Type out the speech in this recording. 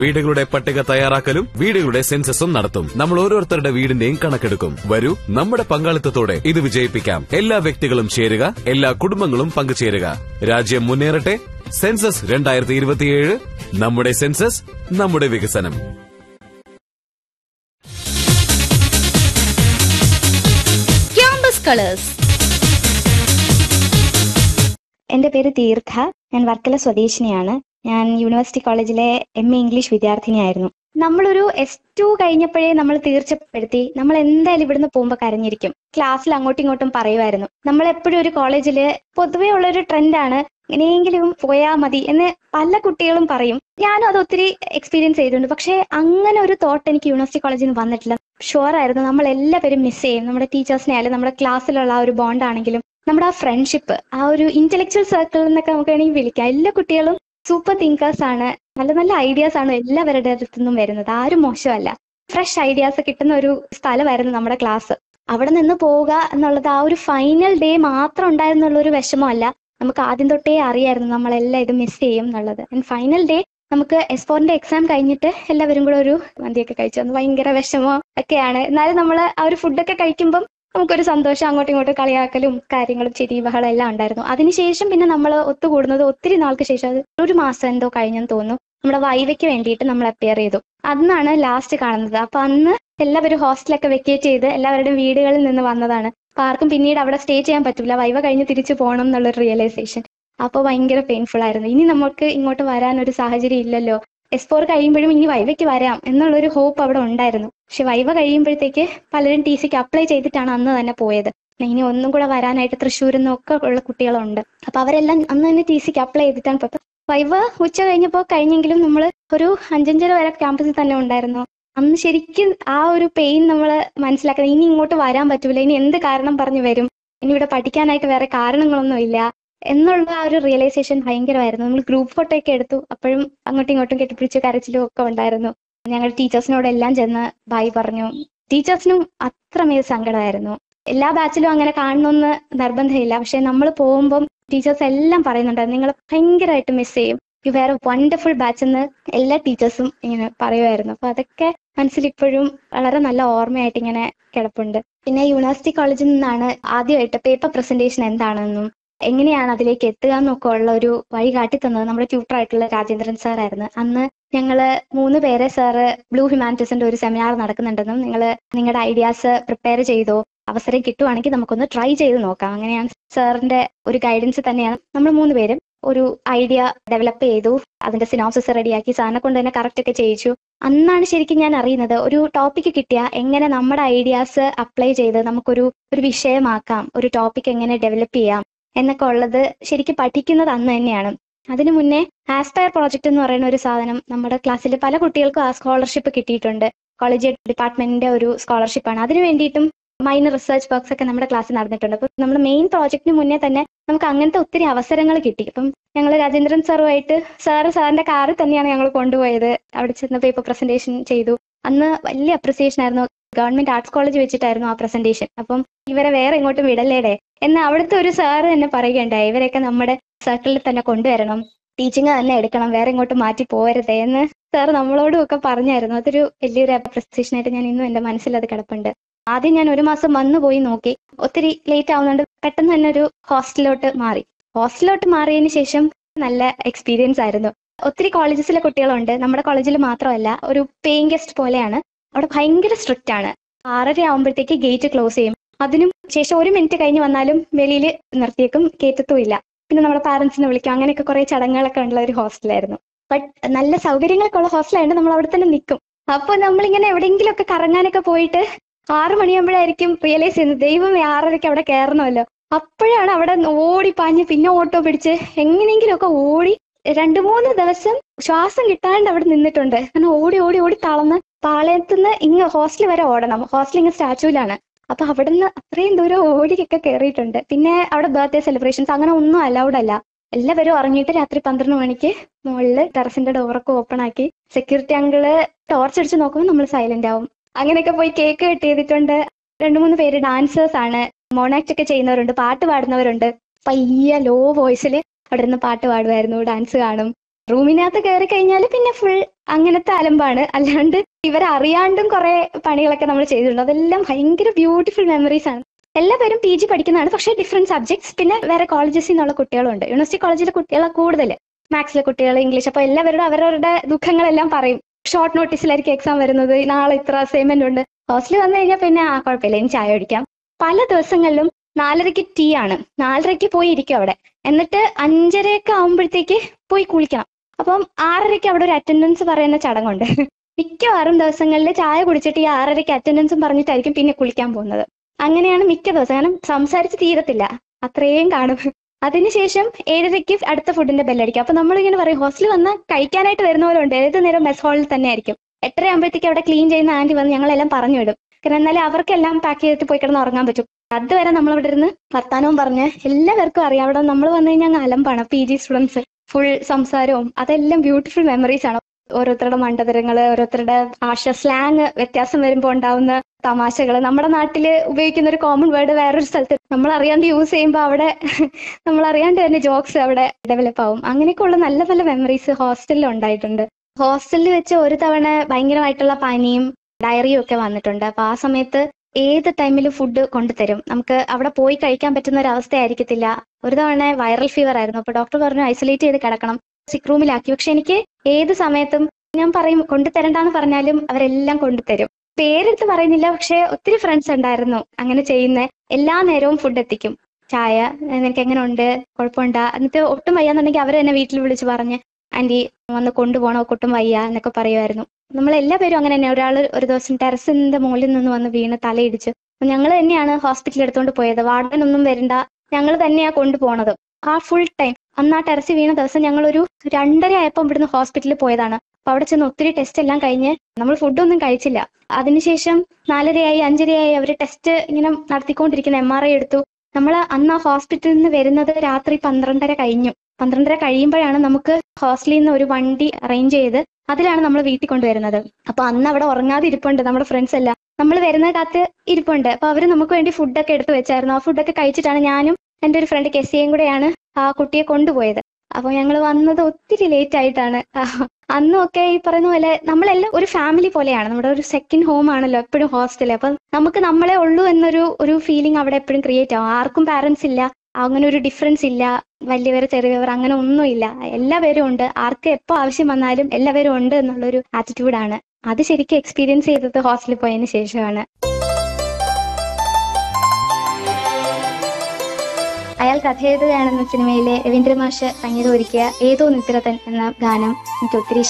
വീടുകളുടെ പട്ടിക തയ്യാറാക്കലും വീടുകളുടെ സെൻസസും നടത്തും നമ്മൾ ഓരോരുത്തരുടെ വീടിന്റെയും കണക്കെടുക്കും വരൂ നമ്മുടെ പങ്കാളിത്തത്തോടെ ഇത് വിജയിപ്പിക്കാം എല്ലാ വ്യക്തികളും ചേരുക എല്ലാ കുടുംബങ്ങളും പങ്കുചേരുക രാജ്യം മുന്നേറട്ടെ സെൻസസ് രണ്ടായിരത്തി ഇരുപത്തിയേഴ് നമ്മുടെ സെൻസസ് നമ്മുടെ വികസനം ക്യാമ്പസ് കളേഴ്സ് എന്റെ പേര് തീർത്ഥ ഞാൻ വർക്കല സ്വദേശിനിയാണ് ഞാൻ യൂണിവേഴ്സിറ്റി കോളേജിലെ എം എ ഇംഗ്ലീഷ് വിദ്യാർത്ഥിനിയായിരുന്നു നമ്മളൊരു എസ് ടു കഴിഞ്ഞപ്പോഴേ നമ്മൾ തീർച്ചപ്പെടുത്തി നമ്മൾ എന്തായാലും ഇവിടുന്ന് പോകുമ്പോൾ കരഞ്ഞിരിക്കും ക്ലാസ്സിൽ അങ്ങോട്ടും ഇങ്ങോട്ടും പറയുമായിരുന്നു നമ്മൾ എപ്പോഴും ഒരു കോളേജിൽ പൊതുവേ ഉള്ളൊരു ട്രെൻഡാണ് എങ്ങനെയെങ്കിലും പോയാൽ മതി എന്ന് പല കുട്ടികളും പറയും ഞാനും അത് ഒത്തിരി എക്സ്പീരിയൻസ് ചെയ്തിട്ടുണ്ട് പക്ഷേ അങ്ങനെ ഒരു തോട്ട് എനിക്ക് യൂണിവേഴ്സിറ്റി കോളേജിൽ നിന്ന് വന്നിട്ടില്ല ഷുവർ ആയിരുന്നു നമ്മൾ എല്ലാവരും മിസ് ചെയ്യും നമ്മുടെ ടീച്ചേഴ്സിനെ ആയാലും നമ്മുടെ ക്ലാസ്സിലുള്ള ആ ഒരു ബോണ്ട് ആണെങ്കിലും നമ്മുടെ ആ ഫ്രണ്ട്ഷിപ്പ് ആ ഒരു ഇന്റലക്ച്വൽ സർക്കിൾ എന്നൊക്കെ നമുക്ക് വേണമെങ്കിൽ വിളിക്കാം എല്ലാ കുട്ടികളും സൂപ്പർ തിങ്കേഴ്സ് ആണ് നല്ല നല്ല ഐഡിയാസ് ആണ് എല്ലാവരുടെ അടുത്തു നിന്നും വരുന്നത് ആരും മോശമല്ല ഫ്രഷ് ഐഡിയാസ് കിട്ടുന്ന ഒരു സ്ഥലമായിരുന്നു നമ്മുടെ ക്ലാസ് അവിടെ നിന്ന് പോവുക എന്നുള്ളത് ആ ഒരു ഫൈനൽ ഡേ മാത്രം ഉണ്ടായിരുന്നുള്ള ഒരു വിഷമമല്ല നമുക്ക് ആദ്യം തൊട്ടേ അറിയായിരുന്നു നമ്മളെല്ലാം ഇത് മിസ് ചെയ്യും എന്നുള്ളത് ആൻഡ് ഫൈനൽ ഡേ നമുക്ക് എസ് ഫോറിന്റെ എക്സാം കഴിഞ്ഞിട്ട് എല്ലാവരും കൂടെ ഒരു മന്തിയൊക്കെ കഴിച്ചു അന്ന് ഭയങ്കര വിഷമം ഒക്കെയാണ് എന്നാലും നമ്മൾ ആ ഒരു ഫുഡൊക്കെ കഴിക്കുമ്പം നമുക്കൊരു സന്തോഷം അങ്ങോട്ടും ഇങ്ങോട്ടും കളിയാക്കലും കാര്യങ്ങളും ചിരി ബഹളം എല്ലാം ഉണ്ടായിരുന്നു അതിനുശേഷം പിന്നെ നമ്മൾ ഒത്തുകൂടുന്നത് ഒത്തിരി നാൾക്ക് ശേഷം അത് ഒരു മാസം എന്തോ കഴിഞ്ഞെന്ന് തോന്നുന്നു നമ്മുടെ വൈവയ്ക്ക് വേണ്ടിയിട്ട് നമ്മൾ അപ്പിയർ ചെയ്തു അന്നാണ് ലാസ്റ്റ് കാണുന്നത് അപ്പൊ അന്ന് എല്ലാവരും ഹോസ്റ്റലൊക്കെ വെക്കേറ്റ് ചെയ്ത് എല്ലാവരുടെയും വീടുകളിൽ നിന്ന് വന്നതാണ് അപ്പൊ ആർക്കും പിന്നീട് അവിടെ സ്റ്റേ ചെയ്യാൻ പറ്റില്ല വൈവ കഴിഞ്ഞ് തിരിച്ചു പോകണം എന്നുള്ളൊരു റിയലൈസേഷൻ അപ്പോൾ ഭയങ്കര പെയിൻഫുൾ ആയിരുന്നു ഇനി നമുക്ക് ഇങ്ങോട്ട് വരാൻ ഒരു സാഹചര്യം ഇല്ലല്ലോ എസ് ഫോർ കഴിയുമ്പോഴും ഇനി വൈവയ്ക്ക് വരാം എന്നുള്ളൊരു ഹോപ്പ് അവിടെ ഉണ്ടായിരുന്നു പക്ഷെ വൈവ കഴിയുമ്പോഴത്തേക്ക് പലരും ടി സിക്ക് അപ്ലൈ ചെയ്തിട്ടാണ് അന്ന് തന്നെ പോയത് ഇനി ഒന്നും കൂടെ വരാനായിട്ട് തൃശ്ശൂരിൽ നിന്നൊക്കെ ഉള്ള കുട്ടികളുണ്ട് അപ്പൊ അവരെല്ലാം അന്ന് തന്നെ ടി സിക്ക് അപ്ലൈ ചെയ്തിട്ടാണ് പോയത് വൈവ ഉച്ച കഴിഞ്ഞപ്പോൾ കഴിഞ്ഞെങ്കിലും നമ്മൾ ഒരു അഞ്ചഞ്ചര വരെ ക്യാമ്പസിൽ തന്നെ ഉണ്ടായിരുന്നു അന്ന് ശരിക്കും ആ ഒരു പെയിൻ നമ്മൾ മനസ്സിലാക്കുന്നത് ഇനി ഇങ്ങോട്ട് വരാൻ പറ്റൂല ഇനി എന്ത് കാരണം പറഞ്ഞു വരും ഇനി ഇവിടെ പഠിക്കാനായിട്ട് വേറെ കാരണങ്ങളൊന്നും ഇല്ല എന്നുള്ള ആ ഒരു റിയലൈസേഷൻ ഭയങ്കരമായിരുന്നു നമ്മൾ ഗ്രൂപ്പ് ഫോട്ടോ ഒക്കെ എടുത്തു അപ്പോഴും അങ്ങോട്ടും ഇങ്ങോട്ടും കെട്ടിപ്പിടിച്ച് കരച്ചിലും ഒക്കെ ഉണ്ടായിരുന്നു ഞങ്ങൾ ടീച്ചേഴ്സിനോടെല്ലാം ചെന്ന് ബായ് പറഞ്ഞു ടീച്ചേഴ്സിനും അത്രമേൽ സങ്കടമായിരുന്നു എല്ലാ ബാച്ചിലും അങ്ങനെ കാണണമെന്ന് നിർബന്ധമില്ല പക്ഷെ നമ്മൾ പോകുമ്പം ടീച്ചേഴ്സ് എല്ലാം പറയുന്നുണ്ടായിരുന്നു നിങ്ങൾ ഭയങ്കരമായിട്ട് മിസ് ചെയ്യും യു വേറെ വണ്ടർഫുൾ ബാച്ച് എന്ന് എല്ലാ ടീച്ചേഴ്സും ഇങ്ങനെ പറയുമായിരുന്നു അപ്പൊ അതൊക്കെ മനസ്സിൽ ഇപ്പോഴും വളരെ നല്ല ഓർമ്മയായിട്ട് ഇങ്ങനെ കിടപ്പുണ്ട് പിന്നെ യൂണിവേഴ്സിറ്റി കോളേജിൽ നിന്നാണ് ആദ്യമായിട്ട് പേപ്പർ പ്രസന്റേഷൻ എന്താണെന്നും എങ്ങനെയാണ് അതിലേക്ക് എത്തുക എന്നൊക്കെ ഉള്ള ഒരു വഴി കാട്ടി തന്നത് നമ്മുടെ ട്യൂട്ടർ ആയിട്ടുള്ള രാജേന്ദ്രൻ സാർ ആയിരുന്നു അന്ന് ഞങ്ങള് മൂന്ന് പേരെ സാറ് ബ്ലൂ ഹ്യൂമാനിറ്റീസിന്റെ ഒരു സെമിനാർ നടക്കുന്നുണ്ടെന്നും നിങ്ങൾ നിങ്ങളുടെ ഐഡിയാസ് പ്രിപ്പയർ ചെയ്തോ അവസരം കിട്ടുവാണെങ്കിൽ നമുക്കൊന്ന് ട്രൈ ചെയ്ത് നോക്കാം അങ്ങനെയാണ് സാറിന്റെ ഒരു ഗൈഡൻസ് തന്നെയാണ് നമ്മൾ മൂന്ന് പേരും ഒരു ഐഡിയ ഡെവലപ്പ് ചെയ്തു അതിന്റെ സിനോപ്സിസ് റെഡിയാക്കി സാറിനെ കൊണ്ട് തന്നെ കറക്റ്റ് ഒക്കെ ചെയ്യിച്ചു അന്നാണ് ശരിക്കും ഞാൻ അറിയുന്നത് ഒരു ടോപ്പിക് കിട്ടിയ എങ്ങനെ നമ്മുടെ ഐഡിയാസ് അപ്ലൈ ചെയ്ത് നമുക്കൊരു ഒരു വിഷയമാക്കാം ഒരു ടോപ്പിക് എങ്ങനെ ഡെവലപ്പ് ചെയ്യാം എന്നൊക്കെ ഉള്ളത് ശരിക്കും പഠിക്കുന്നത് അന്ന് തന്നെയാണ് അതിനു മുന്നേ ആസ്പയർ പ്രോജക്റ്റ് എന്ന് പറയുന്ന ഒരു സാധനം നമ്മുടെ ക്ലാസ്സിൽ പല കുട്ടികൾക്കും ആ സ്കോളർഷിപ്പ് കിട്ടിയിട്ടുണ്ട് കോളേജ് ഡിപ്പാർട്ട്മെന്റിന്റെ ഒരു സ്കോളർഷിപ്പാണ് അതിനു വേണ്ടിയിട്ടും മൈനർ റിസർച്ച് വർക്ക്സ് ഒക്കെ നമ്മുടെ ക്ലാസ്സിൽ നടന്നിട്ടുണ്ട് അപ്പോൾ നമ്മുടെ മെയിൻ പ്രോജക്റ്റിന് മുന്നേ തന്നെ നമുക്ക് അങ്ങനത്തെ ഒത്തിരി അവസരങ്ങൾ കിട്ടി അപ്പം ഞങ്ങൾ രാജേന്ദ്രൻ സാറുമായിട്ട് സാറ് സാറിന്റെ കാറിൽ തന്നെയാണ് ഞങ്ങൾ കൊണ്ടുപോയത് അവിടെ ചെന്ന് പേപ്പർ പ്രസന്റേഷൻ ചെയ്തു അന്ന് വലിയ അപ്രിസിയേഷൻ ആയിരുന്നു ഗവൺമെന്റ് ആർട്സ് കോളേജ് വെച്ചിട്ടായിരുന്നു ആ പ്രസന്റേഷൻ അപ്പം ഇവരെ വേറെ എങ്ങോട്ടും വിടല്ലേടെ എന്ന് അവിടുത്തെ ഒരു സാറ് തന്നെ പറയുകയുണ്ടായി ഇവരെയൊക്കെ നമ്മുടെ സർക്കിളിൽ തന്നെ കൊണ്ടുവരണം ടീച്ചിങ് തന്നെ എടുക്കണം വേറെ ഇങ്ങോട്ട് മാറ്റി പോരുതേ എന്ന് സാർ നമ്മളോടും ഒക്കെ പറഞ്ഞായിരുന്നു അതൊരു വലിയൊരു അപ്രിസിയേഷൻ ആയിട്ട് ഞാൻ ഇന്നും എന്റെ മനസ്സിൽ അത് കിടപ്പുണ്ട് ആദ്യം ഞാൻ ഒരു മാസം വന്നു പോയി നോക്കി ഒത്തിരി ലേറ്റ് ആവുന്നുണ്ട് പെട്ടെന്ന് തന്നെ ഒരു ഹോസ്റ്റലിലോട്ട് മാറി ഹോസ്റ്റലിലോട്ട് മാറിയതിന് ശേഷം നല്ല എക്സ്പീരിയൻസ് ആയിരുന്നു ഒത്തിരി കോളേജസിലെ കുട്ടികളുണ്ട് നമ്മുടെ കോളേജിൽ മാത്രമല്ല ഒരു പേയിങ് ഗസ്റ്റ് പോലെയാണ് അവിടെ ഭയങ്കര സ്ട്രിക്റ്റ് ആണ് ആറര ആകുമ്പോഴത്തേക്ക് ഗേറ്റ് ക്ലോസ് ചെയ്യും അതിനും ശേഷം ഒരു മിനിറ്റ് കഴിഞ്ഞ് വന്നാലും വെളിയിൽ നിർത്തിയേക്കും കയറ്റത്തുമില്ല പിന്നെ നമ്മുടെ പാരന്റ്സിനെ വിളിക്കും അങ്ങനെയൊക്കെ കുറെ ചടങ്ങുകളൊക്കെ ഉള്ള ഒരു ഹോസ്റ്റലായിരുന്നു ബട്ട് നല്ല സൗകര്യങ്ങളൊക്കെ ഉള്ള ഹോസ്റ്റലായതുകൊണ്ട് നമ്മൾ അവിടെ തന്നെ നിൽക്കും അപ്പോൾ നമ്മളിങ്ങനെ എവിടെയെങ്കിലും ഒക്കെ കറങ്ങാനൊക്കെ പോയിട്ട് ആറു മണിയാകുമ്പോഴായിരിക്കും റിയലൈസ് ചെയ്യുന്നത് ദൈവം ആറരയ്ക്ക് അവിടെ കയറണമല്ലോ അപ്പോഴാണ് അവിടെ ഓടി പാഞ്ഞ് പിന്നെ ഓട്ടോ പിടിച്ച് എങ്ങനെയെങ്കിലും ഒക്കെ ഓടി രണ്ടു മൂന്ന് ദിവസം ശ്വാസം കിട്ടാണ്ട് അവിടെ നിന്നിട്ടുണ്ട് കാരണം ഓടി ഓടി ഓടി തളർന്ന് പാളയത്തുനിന്ന് ഇങ്ങ് ഹോസ്റ്റൽ വരെ ഓടണം ഹോസ്റ്റൽ ഇങ്ങ് സ്റ്റാച്യൂലാണ് അപ്പൊ അവിടുന്ന് അത്രയും ദൂരം ഓടിയൊക്കെ കയറിയിട്ടുണ്ട് പിന്നെ അവിടെ ബർത്ത്ഡേ സെലിബ്രേഷൻസ് അങ്ങനെ ഒന്നും അലൗഡ് അല്ല എല്ലാവരും ഉറങ്ങിയിട്ട് രാത്രി പന്ത്രണ്ട് മണിക്ക് മുകളില് ടെറസിന്റെ ഡോറൊക്കെ ഓപ്പൺ ആക്കി സെക്യൂരിറ്റി അങ്കിള് ടോർച്ച് അടിച്ച് നോക്കുമ്പോൾ നമ്മൾ സൈലന്റ് ആവും അങ്ങനെയൊക്കെ പോയി കേക്ക് കട്ട് ചെയ്തിട്ടുണ്ട് രണ്ടു മൂന്ന് പേര് ഡാൻസേഴ്സ് ആണ് മോണാക്ട് ഒക്കെ ചെയ്യുന്നവരുണ്ട് പാട്ട് പാടുന്നവരുണ്ട് പയ്യ ലോ വോയിസിൽ അവിടെ നിന്ന് പാട്ട് പാടുമായിരുന്നു ഡാൻസ് കാണും റൂമിനകത്ത് കയറി കഴിഞ്ഞാൽ പിന്നെ ഫുൾ അങ്ങനത്തെ അലമ്പാണ് അല്ലാണ്ട് ഇവരറിയാണ്ടും കുറെ പണികളൊക്കെ നമ്മൾ ചെയ്തിട്ടുണ്ട് അതെല്ലാം ഭയങ്കര ബ്യൂട്ടിഫുൾ മെമ്മറീസ് ആണ് എല്ലാവരും പി ജി പഠിക്കുന്നതാണ് പക്ഷേ ഡിഫറെന്റ് സബ്ജക്ട്സ് പിന്നെ വേറെ കോളേജസിൽ നിന്നുള്ള കുട്ടികളുണ്ട് യൂണിവേഴ്സിറ്റി കോളേജിലെ കുട്ടികളെ കൂടുതൽ മാത്സിലെ കുട്ടികൾ ഇംഗ്ലീഷ് അപ്പോൾ എല്ലാവരും അവരവരുടെ ദുഃഖങ്ങളെല്ലാം പറയും ഷോർട്ട് നോട്ടീസിലായിരിക്കും എക്സാം വരുന്നത് നാളെ ഇത്ര അസൈൻമെന്റ് ഉണ്ട് ഹോസ്റ്റലിൽ വന്നു കഴിഞ്ഞാൽ പിന്നെ ആ കുഴപ്പമില്ല ഇനി ചായ കുടിക്കാം പല ദിവസങ്ങളിലും നാലരയ്ക്ക് ടീ ആണ് നാലരയ്ക്ക് പോയി ഇരിക്കും അവിടെ എന്നിട്ട് അഞ്ചരയൊക്കെ ആകുമ്പോഴത്തേക്ക് പോയി കുളിക്കണം അപ്പം ആറരയ്ക്ക് അവിടെ ഒരു അറ്റൻഡൻസ് പറയുന്ന ചടങ്ങുണ്ട് മിക്കവാറും ദിവസങ്ങളിൽ ചായ കുടിച്ചിട്ട് ഈ ആറരയ്ക്ക് അറ്റൻഡൻസും പറഞ്ഞിട്ടായിരിക്കും പിന്നെ കുളിക്കാൻ പോകുന്നത് അങ്ങനെയാണ് മിക്ക ദിവസം കാരണം സംസാരിച്ച് തീരത്തില്ല അത്രയും കാണും അതിനുശേഷം ഏഴരയ്ക്ക് അടുത്ത ഫുഡിന്റെ ബെല്ലടിക്കും അപ്പൊ നമ്മളിങ്ങനെ പറയും ഹോസ്റ്റലിൽ വന്ന് കഴിക്കാനായിട്ട് വരുന്നവരുണ്ട് ഏത് നേരം മെസ് ഹാളിൽ തന്നെ ആയിരിക്കും എട്ടര ആകുമ്പോഴത്തേക്ക് അവിടെ ക്ലീൻ ചെയ്യുന്ന ആന്റി വന്ന് ഞങ്ങളെല്ലാം പറഞ്ഞു വിടും കാരണം എന്നാലും അവർക്കെല്ലാം പാക്ക് ചെയ്തിട്ട് പോയി കിടന്ന് ഉറങ്ങാൻ പറ്റും അതുവരെ നമ്മൾ ഇവിടെ ഇരുന്ന് വർത്താനവും പറഞ്ഞ് എല്ലാവർക്കും അറിയാം അവിടെ നമ്മൾ വന്നു കഴിഞ്ഞാൽ അങ്ങ് അലമ്പാണ് പി ജി സ്റ്റുഡൻസ് ഫുൾ സംസാരവും അതെല്ലാം ബ്യൂട്ടിഫുൾ മെമ്മറീസ് ആണ് ഓരോരുത്തരുടെ മണ്ടതരങ്ങള് ഓരോരുത്തരുടെ ഭാഷ സ്ലാങ് വ്യത്യാസം വരുമ്പോൾ ഉണ്ടാവുന്ന തമാശകൾ നമ്മുടെ നാട്ടിൽ ഉപയോഗിക്കുന്ന ഒരു കോമൺ വേർഡ് വേറൊരു സ്ഥലത്ത് നമ്മൾ അറിയാണ്ട് യൂസ് ചെയ്യുമ്പോൾ അവിടെ നമ്മൾ അറിയാണ്ട് തന്നെ ജോക്സ് അവിടെ ഡെവലപ്പ് ആവും അങ്ങനെയൊക്കെയുള്ള നല്ല നല്ല മെമ്മറീസ് ഹോസ്റ്റലിൽ ഉണ്ടായിട്ടുണ്ട് ഹോസ്റ്റലിൽ വെച്ച് ഒരു തവണ ഭയങ്കരമായിട്ടുള്ള പനിയും ഡയറിയും ഒക്കെ വന്നിട്ടുണ്ട് അപ്പൊ ആ സമയത്ത് ഏത് ടൈമിലും ഫുഡ് കൊണ്ടുതരും നമുക്ക് അവിടെ പോയി കഴിക്കാൻ പറ്റുന്ന ഒരു അവസ്ഥയായിരിക്കത്തില്ല ഒരു തവണ വൈറൽ ഫീവർ ആയിരുന്നു അപ്പൊ ഡോക്ടർ പറഞ്ഞു ഐസൊലേറ്റ് ചെയ്ത് കിടക്കണം സിക്ക് റൂമിലാക്കി പക്ഷെ എനിക്ക് ഏത് സമയത്തും ഞാൻ പറയും കൊണ്ടുതരണ്ടെന്ന് പറഞ്ഞാലും അവരെല്ലാം കൊണ്ടുതരും പേരെടുത്ത് പറയുന്നില്ല പക്ഷെ ഒത്തിരി ഫ്രണ്ട്സ് ഉണ്ടായിരുന്നു അങ്ങനെ ചെയ്യുന്ന എല്ലാ നേരവും ഫുഡ് എത്തിക്കും ചായ നിനക്ക് എങ്ങനെ ഉണ്ട് കുഴപ്പമുണ്ടാ എന്നിട്ട് ഒട്ടും വയ്യാന്നുണ്ടെങ്കിൽ അവർ തന്നെ വീട്ടിൽ വിളിച്ച് പറഞ്ഞ് ആന്റി വന്ന് കൊണ്ടുപോകണോ ഒട്ടും വയ്യ എന്നൊക്കെ പറയുമായിരുന്നു നമ്മൾ എല്ലാ പേരും അങ്ങനെ തന്നെ ഒരാൾ ഒരു ദിവസം ടെറസിന്റെ മുകളിൽ നിന്ന് വന്ന് വീണ് തലയിടിച്ച് ഞങ്ങൾ തന്നെയാണ് ഹോസ്പിറ്റലിൽ എടുത്തുകൊണ്ട് പോയത് വാർഡൻ ഒന്നും വരണ്ട ഞങ്ങൾ തന്നെയാ കൊണ്ടുപോണത് ആ ഫുൾ ടൈം അന്ന് ആ ടെറസിൽ വീണ ദിവസം ഞങ്ങൾ ഒരു രണ്ടര ആയപ്പോൾ ഇവിടുന്ന് ഹോസ്പിറ്റലിൽ പോയതാണ് അപ്പൊ അവിടെ ചെന്ന് ഒത്തിരി ടെസ്റ്റ് എല്ലാം കഴിഞ്ഞ് നമ്മൾ ഫുഡൊന്നും കഴിച്ചില്ല അതിനുശേഷം നാലരയായി അഞ്ചരയായി അവർ ടെസ്റ്റ് ഇങ്ങനെ നടത്തിക്കൊണ്ടിരിക്കുന്ന എം ആർ ഐ എടുത്തു നമ്മൾ അന്ന് ആ ഹോസ്പിറ്റലിൽ നിന്ന് വരുന്നത് രാത്രി പന്ത്രണ്ടര കഴിഞ്ഞു പന്ത്രണ്ടര കഴിയുമ്പോഴാണ് നമുക്ക് ഹോസ്റ്റലിൽ നിന്ന് ഒരു വണ്ടി അറേഞ്ച് ചെയ്ത് അതിലാണ് നമ്മൾ വീട്ടിൽ കൊണ്ടുവരുന്നത് അപ്പൊ അന്ന് അവിടെ ഉറങ്ങാതെ ഇരിപ്പുണ്ട് നമ്മുടെ ഫ്രണ്ട്സ് എല്ലാം നമ്മൾ വരുന്ന കാത്ത് ഇരിപ്പുണ്ട് അപ്പൊ അവര് നമുക്ക് വേണ്ടി ഫുഡൊക്കെ എടുത്തു വെച്ചായിരുന്നു ആ ഫുഡൊക്കെ കഴിച്ചിട്ടാണ് ഞാനും എൻ്റെ ഒരു ഫ്രണ്ട് കെസിയും കൂടെയാണ് ആ കുട്ടിയെ കൊണ്ടുപോയത് അപ്പൊ ഞങ്ങൾ വന്നത് ഒത്തിരി ലേറ്റ് ആയിട്ടാണ് അന്നും ഒക്കെ ഈ പറയുന്ന പോലെ നമ്മളെല്ലാം ഒരു ഫാമിലി പോലെയാണ് നമ്മുടെ ഒരു സെക്കൻഡ് ഹോം ആണല്ലോ എപ്പോഴും ഹോസ്റ്റൽ അപ്പൊ നമുക്ക് നമ്മളെ ഉള്ളൂ എന്നൊരു ഒരു ഫീലിംഗ് അവിടെ എപ്പോഴും ക്രിയേറ്റ് ആവും ആർക്കും പാരന്റ്സ് ഇല്ല അങ്ങനെ ഒരു ഡിഫറൻസ് ഇല്ല വലിയവർ ചെറിയവർ അങ്ങനെ ഒന്നുമില്ല എല്ലാവരും ഉണ്ട് ആർക്ക് എപ്പോ ആവശ്യം വന്നാലും എല്ലാവരും ഉണ്ട് എന്നുള്ളൊരു ആറ്റിറ്റ്യൂഡാണ് അത് ശരിക്കും എക്സ്പീരിയൻസ് ചെയ്തത് ഹോസ്റ്റലിൽ പോയതിനു ശേഷമാണ് അയാൾ കഥ എഴുതുകയാണെന്ന സിനിമയിലെ രവീന്ദ്ര മാഷ് സംഗീതം ഒരുക്കിയ ഏതോ നിദ്രതൻ എന്ന ഗാനം എനിക്ക് ഒത്തിരി